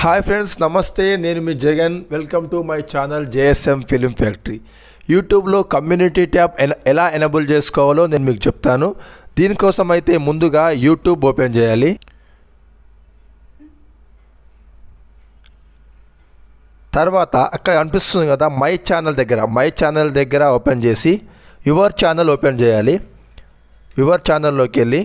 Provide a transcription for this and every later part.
hi friends నమస్తే నేను మీ Jagan welcome to my channel JSM film factory యూట్యూబ్లో కమ్యూనిటీ ట్యాబ్ ఎన- ఎలా ఎనబుల్ చేసుకోవాలో నేను మీకు చెప్తాను దీనికోసం అయితే ముందుగా యూట్యూబ్ ఓపెన్ చేయాలి తర్వాత అక్కడ కనిపిస్తుంది కదా మై ఛానల్ దగ్గర మై ఛానల్ దగ్గర ఓపెన్ చేసి యువర్ ఛానల్ ఓపెన్ చేయాలి యువర్ ఛానల్లోకి వెళ్ళి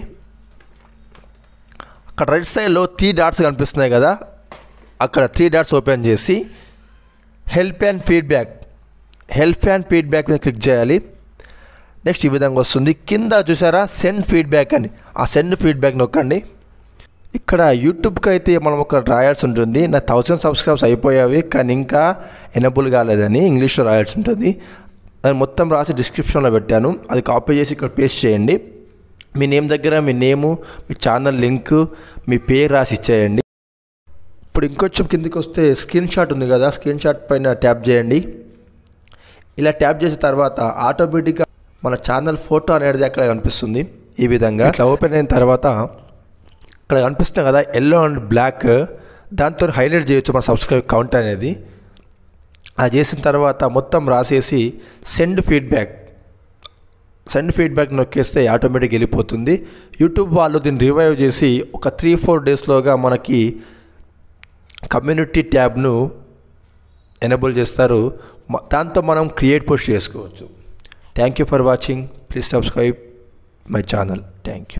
అక్కడ రైట్ సైడ్లో త్రీ డాట్స్ కనిపిస్తున్నాయి కదా అక్కడ త్రీ డాట్స్ ఓపెన్ చేసి help and feedback help and feedback మీద క్లిక్ చేయాలి నెక్స్ట్ ఈ విధంగా వస్తుంది కింద చూసారా సెండ్ ఫీడ్బ్యాక్ అని ఆ సెండ్ ఫీడ్బ్యాక్ నొక్కండి ఇక్కడ యూట్యూబ్కి అయితే మనం ఒక రాయాల్సి ఉంటుంది నా థౌసండ్ సబ్స్క్రైబ్స్ అయిపోయావి కానీ ఇంకా ఎనబుల్ కాలేదని ఇంగ్లీష్లో రాయాల్సి ఉంటుంది అది మొత్తం రాసి డిస్క్రిప్షన్లో పెట్టాను అది కాపీ చేసి ఇక్కడ పేస్ట్ చేయండి మీ నేమ్ దగ్గర మీ నేము మీ ఛానల్ లింక్ మీ పేరు రాసి ఇచ్చేయండి ఇప్పుడు ఇంకొంచెం కిందికి వస్తే స్క్రీన్ షాట్ ఉంది కదా స్క్రీన్ షాట్ పైన ట్యాప్ చేయండి ఇలా ట్యాప్ చేసిన తర్వాత ఆటోమేటిక్గా మన ఛానల్ ఫోటో అనేది అక్కడ కనిపిస్తుంది ఈ విధంగా ఇట్లా ఓపెన్ అయిన తర్వాత ఇక్కడ కనిపిస్తుంది కదా ఎల్లో అండ్ బ్లాక్ దాంతో హైలైట్ చేయొచ్చు మన సబ్స్క్రైబ్ కౌంట్ అనేది అది చేసిన తర్వాత మొత్తం రాసేసి సెండ్ ఫీడ్బ్యాక్ సెండ్ ఫీడ్బ్యాక్ నొక్కేస్తే ఆటోమేటిక్ వెళ్ళిపోతుంది యూట్యూబ్ వాళ్ళు దీన్ని రివైవ్ చేసి ఒక త్రీ ఫోర్ డేస్లోగా మనకి కమ్యూనిటీ ట్యాబ్ను ఎనబుల్ చేస్తారు మ- దాంతో మనం క్రియేట్ పోస్ట్ చేసుకోవచ్చు thank you for watching please subscribe my channel thank you